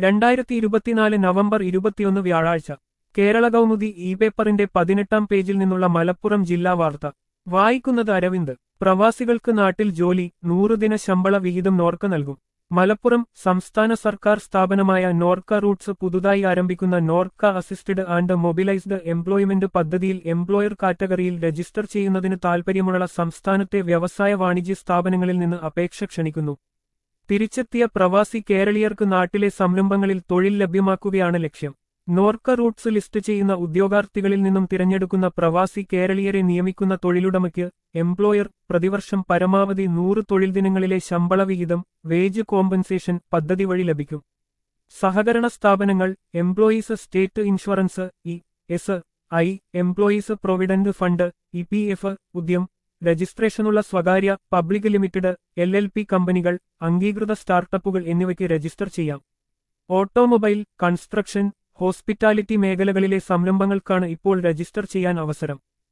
രണ്ടായിരത്തി ഇരുപത്തിനാല് നവംബർ ഇരുപത്തിയൊന്ന് വ്യാഴാഴ്ച കേരള കൗമുദി ഇ പേപ്പറിന്റെ പതിനെട്ടാം പേജിൽ നിന്നുള്ള മലപ്പുറം ജില്ലാ വാർത്ത വായിക്കുന്നത് അരവിന്ദ് പ്രവാസികൾക്ക് നാട്ടിൽ ജോലി നൂറുദിന ശമ്പള വിഹിതം നോർക്ക നൽകും മലപ്പുറം സംസ്ഥാന സർക്കാർ സ്ഥാപനമായ നോർക്ക റൂട്ട്സ് പുതുതായി ആരംഭിക്കുന്ന NORKA assisted and mobilised employment പദ്ധതിയിൽ എംപ്ലോയർ കാറ്റഗറിയിൽ രജിസ്റ്റർ ചെയ്യുന്നതിന് താൽപര്യമുള്ള സംസ്ഥാനത്തെ വ്യവസായ വാണിജ്യ സ്ഥാപനങ്ങളിൽ നിന്ന് അപേക്ഷ ക്ഷണിക്കുന്നു തിരിച്ചെത്തിയ പ്രവാസി കേരളീയർക്ക് നാട്ടിലെ സംരംഭങ്ങളിൽ തൊഴിൽ ലഭ്യമാക്കുകയാണ് ലക്ഷ്യം നോർക്ക റൂട്ട്സ് ലിസ്റ്റ് ചെയ്യുന്ന ഉദ്യോഗാർത്ഥികളിൽ നിന്നും തിരഞ്ഞെടുക്കുന്ന പ്രവാസി കേരളീയരെ നിയമിക്കുന്ന തൊഴിലുടമയ്ക്ക് എംപ്ലോയർ പ്രതിവർഷം പരമാവധി നൂറ് തൊഴിൽ ദിനങ്ങളിലെ ശമ്പള വിഹിതം വേജ് കോമ്പൻസേഷൻ പദ്ധതി വഴി ലഭിക്കും സഹകരണ സ്ഥാപനങ്ങൾ employees state insurance E S I employees provident fund E P F Udyam രജിസ്ട്രേഷനുള്ള സ്വകാര്യ public limited L L P കമ്പനികൾ അംഗീകൃത സ്റ്റാർട്ടപ്പുകൾ എന്നിവയ്ക്ക് രജിസ്റ്റർ ചെയ്യാം ഓട്ടോമൊബൈൽ കൺസ്ട്രക്ഷൻ ഹോസ്പിറ്റാലിറ്റി മേഖലകളിലെ സംരംഭങ്ങൾക്കാണ് ഇപ്പോൾ രജിസ്റ്റർ ചെയ്യാൻ അവസരം